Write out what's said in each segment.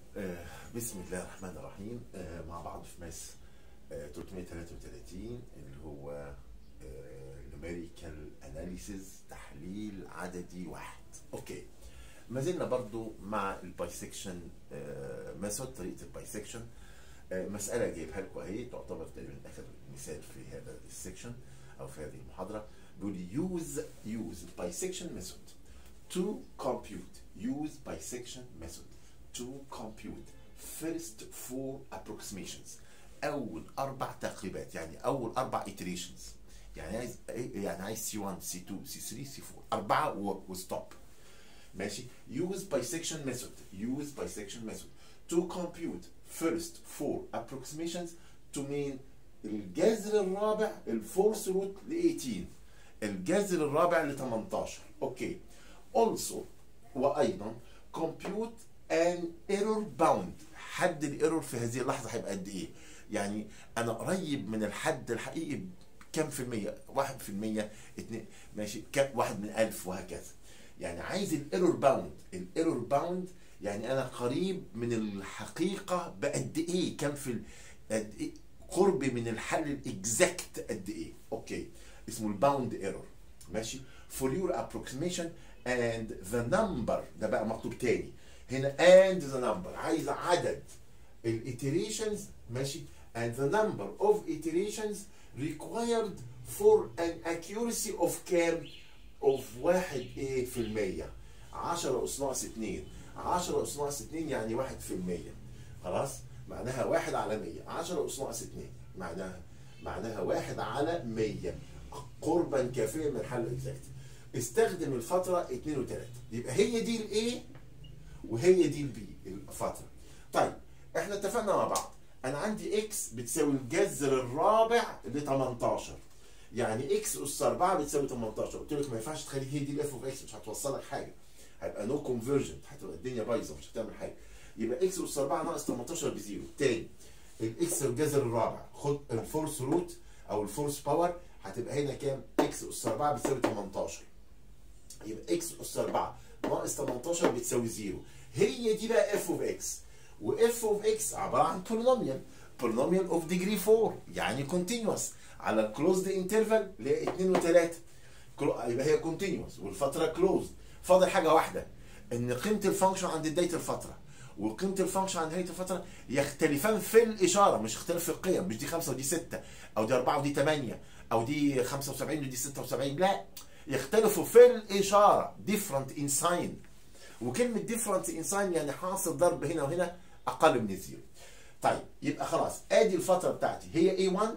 آه، بسم الله الرحمن الرحيم آه، مع بعض في ماس آه، 333 اللي هو نوميريكال اناليسيز تحليل عددي واحد اوكي ما زلنا برضو مع البايسكشن ميثود طريقه البايسكشن مساله جايبها لكم اهي تعتبر تقريبا اخر مثال في هذا السكشن او في هذه المحاضره بيقول use use bisection method to compute use bisection method to compute first four approximations اول اربع تقريبات يعني اول اربع iterations يعني عايز يعني عايز سي 1 سي 2 سي 3 سي 4 اربعه وستوب ماشي use bisection method use bisection method to compute first four approximations to mean الجذر الرابع الفورث روت ل 18 الجذر الرابع ل 18 اوكي also وايضا compute an error bound حد الايرور في هذه اللحظه هيبقى قد ايه يعني انا قريب من الحد الحقيقي كم في المية واحد في المية اتنين ماشي كم واحد من ألف وهكذا يعني عايز الايرور باوند الايرور باوند يعني انا قريب من الحقيقه بقد ايه كم في ال- قد ايه قربي من الحل الاكزاكت قد ايه اوكي اسمه الباوند ايرور ماشي for your approximation and the number ده بقى مكتوب تاني هنا and the number عايز عدد الاتريشنز ماشي and the number of iterations required for an accuracy of كام of واحد ايه في المية 10 أس ناقص 2 10 أس ناقص 2 يعني واحد في المية خلاص معناها واحد على 100 10 أس ناقص 2 معناها معناها واحد على 100 قربا كافيا من حل اكزاكت استخدم الفترة 2 و3 يبقى هي دي الايه وهي دي البي الفترة طيب احنا اتفقنا مع بعض انا عندي اكس بتساوي الجذر الرابع ل 18 يعني اكس اس 4 بتساوي 18 قلت لك ما ينفعش تخلي هي دي الاف اوف اكس مش هتوصلك حاجه هيبقى نو كونفرجن هتبقى الدنيا بايظه مش هتعمل حاجه يبقى اكس اس 4 ناقص 18 بزيرو تاني الاكس الجذر الرابع خد الفورس روت او الفورس باور هتبقى هنا كام اكس اس 4 بتساوي 18 يبقى اكس اس 4 ناقص 18 بتساوي زيرو هي دي بقى اف اوف اكس واف اوف اكس عباره عن بولينوميال بولينوميال اوف ديجري 4 يعني كونتينوس على الكلوزد انترفال اللي هي 2 و3 يبقى هي كونتينوس والفتره كلوزد فاضل حاجه واحده ان قيمه الفانكشن عند بدايه الفتره وقيمه الفانكشن عند نهايه الفتره يختلفان في الاشاره مش اختلاف في القيم مش دي 5 ودي 6 او دي 4 ودي 8 او دي 75 ودي 76 لا يختلفوا في الاشاره different in sign وكلمه different in sign يعني حاصل ضرب هنا وهنا اقل من الزيرو طيب يبقى خلاص ادي الفتره بتاعتي هي A1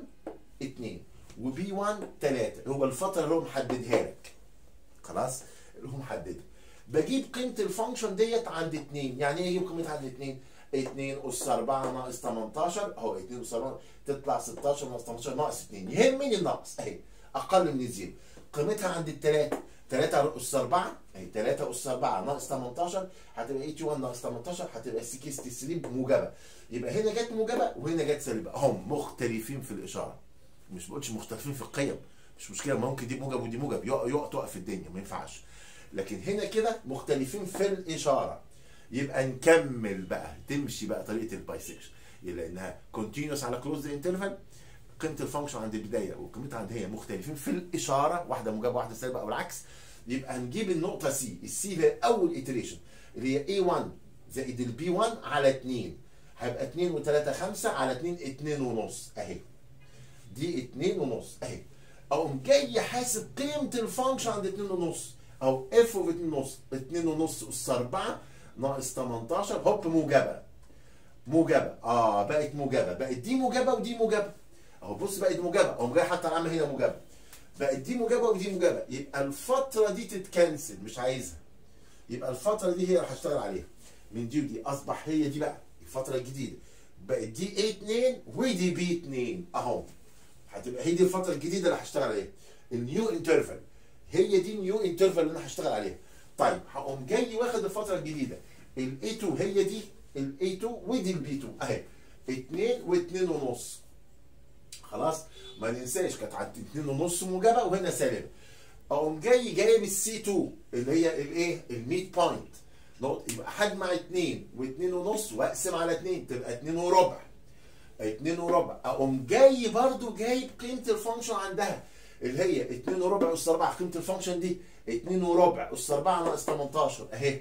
2 وبي 1 3 هو الفتره اللي هو محددها لك خلاص اللي هو محددها بجيب قيمه الفانكشن ديت عند 2 يعني ايه اجيب قيمتها عند 2 2 اس 4 ناقص 18 اهو 2 اس 4 تطلع 16 ناقص 18 ناقص 2 يهمني الناقص اهي اقل من الزيرو قيمتها عند الثلاثه 3 اس 4 اهي 3 اس 4 ناقص 18 هتبقى 81 ناقص 18 هتبقى 63 موجبه يبقى هنا جت موجبه وهنا جت سالبه هم مختلفين في الاشاره مش بقولش مختلفين في القيم مش مشكله ممكن دي موجب ودي موجب يقع يقع تقف الدنيا ما ينفعش لكن هنا كده مختلفين في الاشاره يبقى نكمل بقى تمشي بقى طريقه البايسكشن لانها كونتينوس على كلوز انترفال قيمه الفانكشن عند البدايه وقيمتها عند هي مختلفين في الاشاره واحده موجبه واحده سالبه او العكس يبقى هنجيب النقطه سي السي هي اول iteration اللي هي A1 زائد البي 1 على 2 هيبقى 2 و3 5 على 2 2 ونص اهي دي 2 ونص اهي اقوم جاي حاسب قيمه الفانكشن عند 2 ونص او اف اوف 2 ونص 2 ونص اس 4 ناقص 18 هوب موجبه موجبه اه بقت موجبه بقت دي موجبه ودي موجبه اهو بص بقت موجبه اقوم جاي حتى العامه هنا موجبه بقت دي موجبه ودي موجبه يبقى الفتره دي تتكنسل مش عايزها يبقى الفتره دي هي اللي هشتغل عليها من دي ودي اصبح هي دي بقى الفتره الجديده بقت دي A 2 ودي بي 2 اهو هتبقى هي دي الفتره الجديده اللي هشتغل عليها النيو انترفال هي دي النيو انترفال اللي انا هشتغل عليها طيب هقوم جاي واخد الفتره الجديده ال A2 هي دي ال A2 ودي ال B2 اهي 2 و2 ونص خلاص ما ننساش كانت عند 2 ونص موجبه وهنا سالبه اقوم جاي جايب السي 2 اللي هي الايه الميد بوينت نقطة يبقى هجمع 2 و2 ونص واقسم على 2 تبقى 2 وربع 2 وربع اقوم جاي برضو جايب قيمة الفانكشن عندها اللي هي 2 وربع اس 4 قيمة الفانكشن دي 2 وربع اس 4 ناقص 18 اهي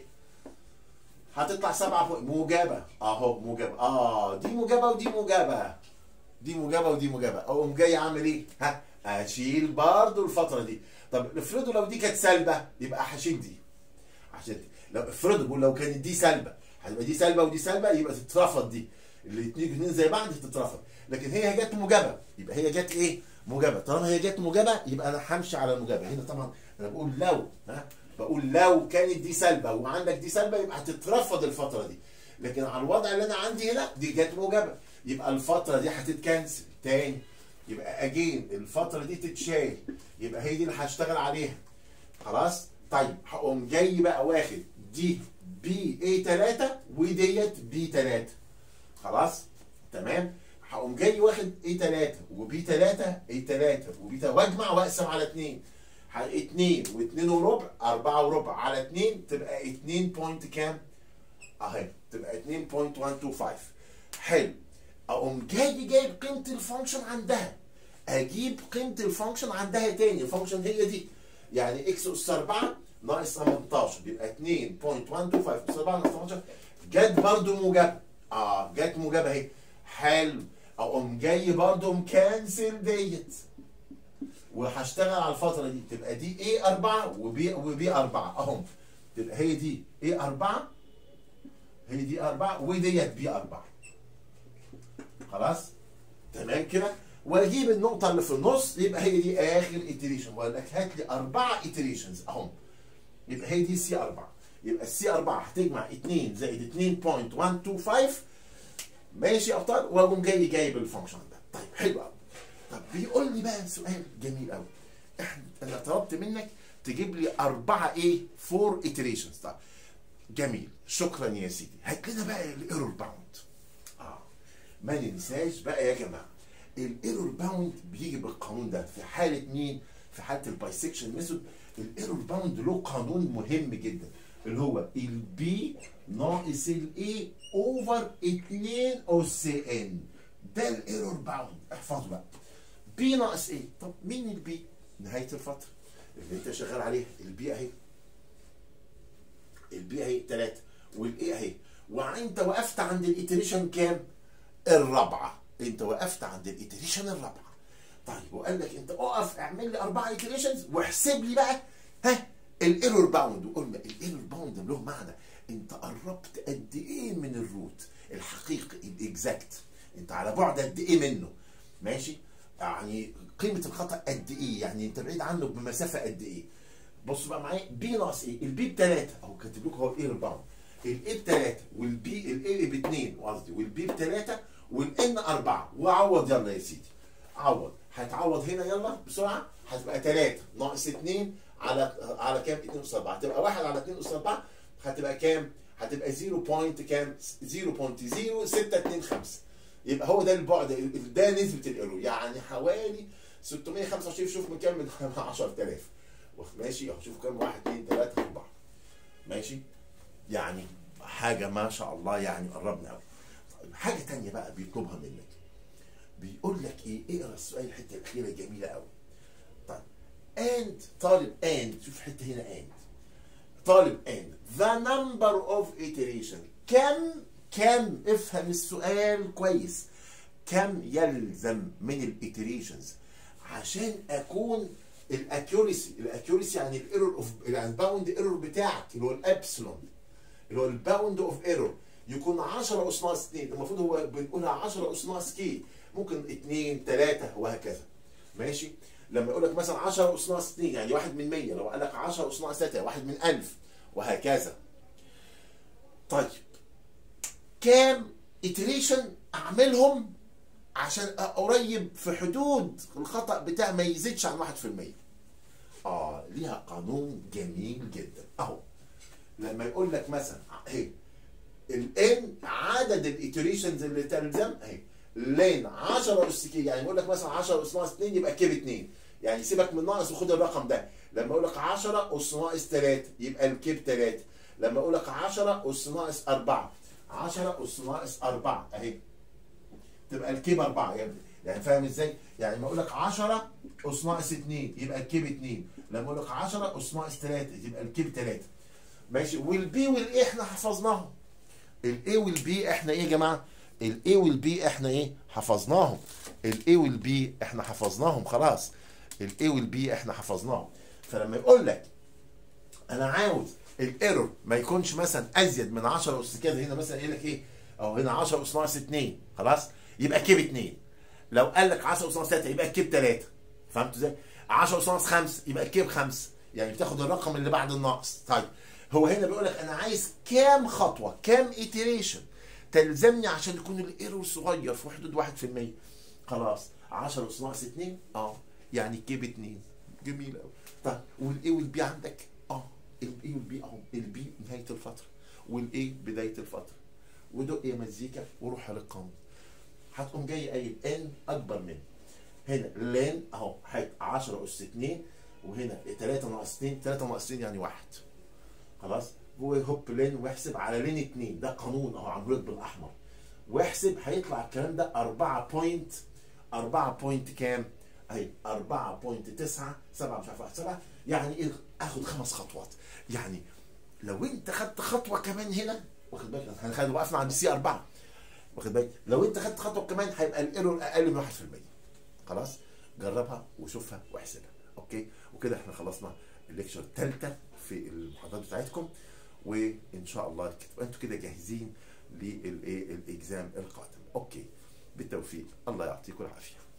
هتطلع 7 فوق موجبة اهو موجبة اه دي موجبة ودي موجبة دي موجبة ودي موجبة اقوم جاي عامل ايه؟ ها اشيل برضو الفترة دي طب افرضوا لو دي كانت سالبة يبقى هشيل دي عشان لو افرضوا بقول لو كانت دي سالبة هتبقى دي سالبة ودي سالبة يبقى تترفض دي الاثنين الاثنين زي بعض تترفض لكن هي جت موجبة يبقى هي جت ايه؟ موجبة طالما هي جت موجبة يبقى انا همشي على الموجبة هنا طبعا انا بقول لو ها بقول لو كانت دي سالبة وعندك دي سالبة يبقى هتترفض الفترة دي لكن على الوضع اللي انا عندي هنا دي جت موجبة يبقى الفترة دي هتتكنسل تاني يبقى اجين الفترة دي تتشال يبقى هي دي اللي هشتغل عليها خلاص طيب هقوم جاي بقى واخد دي بي اي 3 وديت بي 3 خلاص تمام هقوم جاي واخد اي 3 وبي 3 اي 3 وبي 3 واجمع واقسم على 2 2 و2 وربع 4 وربع على 2 تبقى 2 بوينت كام؟ اهي تبقى 2.125 حلو اقوم جاي جايب قيمه الفانكشن عندها اجيب قيمه الفانكشن عندها تاني الفانكشن هي دي يعني اكس اس 4 ناقص 18 يبقى 2.125 اس 4 ناقص 18 جت برضو موجبه اه جت موجبه اهي حلو اقوم جاي برضو مكنسل ديت وهشتغل على الفتره دي تبقى دي ايه 4 وبي وبي 4 اهم تبقى هي دي ايه 4 هي دي 4 وديت بي 4 خلاص تمام كده واجيب النقطه اللي في النص يبقى هي دي اخر iteration واقول لك هات لي اربعه iterations اهم يبقى هي دي سي 4 يبقى السي 4 هتجمع 2 زائد 2.125 ماشي يا ابطال واقوم جاي جايب الفانكشن ده طيب حلو قوي طب بيقول لي بقى سؤال جميل قوي احنا انا طلبت منك تجيب لي اربعه ايه فور iterations طيب جميل شكرا يا سيدي هات لنا بقى الايرور باوند اه ما ننساش بقى يا جماعه الايرور باوند بيجي بالقانون ده في حاله مين في حاله البايسكشن ميثود الايرور باوند له قانون مهم جدا اللي هو البي ناقص الاي اوفر 2 اس ان ده الايرور باوند احفظه بقى بي ناقص ايه طب مين البي نهايه الفتره اللي انت شغال عليها البي اهي البي اهي 3 والاي اهي وانت وقفت عند الايتريشن كام الرابعه انت وقفت عند الايتريشن الرابعه طيب وقال لك انت اقف اعمل لي اربعه ايتريشنز واحسب لي بقى ها الايرور باوند وقلنا الايرور باوند له معنى انت قربت قد ايه من الروت الحقيقي الاكزاكت انت على بعد قد ايه منه ماشي يعني قيمه الخطا قد ايه يعني انت بعيد عنه بمسافه قد ايه بص بقى معايا بي ناقص ايه البي بثلاثه اهو كاتب لكم هو الايرور باوند الاي بثلاثه والبي الاي باثنين قصدي والبي بثلاثه والان اربعه وعوض يلا يا سيدي عوض هتعوض هنا يلا بسرعه هتبقى 3 ناقص 2 على على كام 2 اس 4 هتبقى 1 على 2 اس 4 هتبقى كام هتبقى 0 بوينت كام 0.0625 يبقى هو ده البعد ده نسبه الايرور يعني حوالي 625 شوف من كام من 10000 ماشي اهو شوف كام 1 2 3 4 ماشي يعني حاجه ما شاء الله يعني قربنا قوي حاجه تانية بقى بيطلبها منك بيقول لك ايه اقرا السؤال الحته الاخيره جميله قوي طيب and طالب and شوف حته هنا and طالب and the number of iteration كم كم افهم السؤال كويس كم يلزم من الاتريشنز عشان اكون الاكيوريسي الاكيوريسي يعني الايرور اوف يعني الباوند ايرور بتاعك اللي هو الابسلون اللي هو الباوند اوف ايرور يكون 10 اس ناقص 2 المفروض هو بنقولها 10 اس ناقص كي ممكن 2 3 وهكذا ماشي لما يقول لك مثلا 10 اس ناقص 2 يعني 1 من 100 لو قال لك 10 اس ناقص 3 1 من 1000 وهكذا طيب كام iteration اعملهم عشان قريب في حدود الخطا بتاع ما يزيدش عن 1% اه ليها قانون جميل جدا اهو لما يقول لك مثلا اهي الان عدد الايتريشنز اللي تلزم اهي لين 10 اس كي يعني يقول لك مثلا 10 اس ناقص 2 يبقى كيب 2 يعني سيبك من ناقص وخد الرقم ده لما يقول لك 10 اس ناقص 3 يبقى الكيب 3 لما اقول لك 10 اس ناقص 4 10 اس ناقص 4 اهي تبقى الكيب 4 يعني يعني فاهم ازاي؟ يعني لما اقول لك 10 اس ناقص 2 يبقى الكيب 2 لما اقول لك 10 اس ناقص 3 يبقى الكيب 3 ماشي والبي والاي احنا حفظناهم الاي والبي احنا ايه يا جماعه؟ الاي والبي احنا ايه؟ حفظناهم الاي والبي احنا حفظناهم خلاص الاي والبي احنا حفظناهم فلما يقول لك انا عاوز الايرور ما يكونش مثلا ازيد من 10 اس كده هنا مثلا يقول لك ايه او هنا 10 اس ناقص 2 خلاص يبقى كيب 2 لو قال لك 10 اس ناقص 3 يبقى الكيب 3 فهمت ازاي 10 اس ناقص 5 يبقى الكيب 5 يعني بتاخد الرقم اللي بعد الناقص طيب هو هنا بيقول لك انا عايز كام خطوه كام ايتريشن تلزمني عشان يكون الايرور صغير في حدود 1% خلاص 10 اس ناقص 2 اه يعني الكيب 2 جميل قوي طيب والاي والبي عندك اه الاي والبي اهو البي نهايه الفتره والاي بدايه الفتره ودق يا مزيكا وروح للقانون هتقوم جاي قايل ان اكبر من هنا لان اهو هيبقى 10 اس 2 وهنا 3 ناقص 2 3 ناقص 2 يعني 1 خلاص هو هوب لين واحسب على لين 2 ده قانون اهو عامله لك بالاحمر واحسب هيطلع الكلام ده 4 بوينت 4 بوينت كام؟ اهي 4.9 7 مش عارف 1 7 يعني ايه اخد خمس خطوات يعني لو انت خدت خطوه كمان هنا واخد بالك احنا وقفنا عند سي 4 واخد بالك لو انت خدت خطوه كمان هيبقى الايرور اقل من 1% خلاص جربها وشوفها واحسبها اوكي وكده احنا خلصنا الليكشر الثالثه في المحاضرات بتاعتكم وان شاء الله تبقى انتوا كده جاهزين للايه الاكزام القادم اوكي بالتوفيق الله يعطيكم العافيه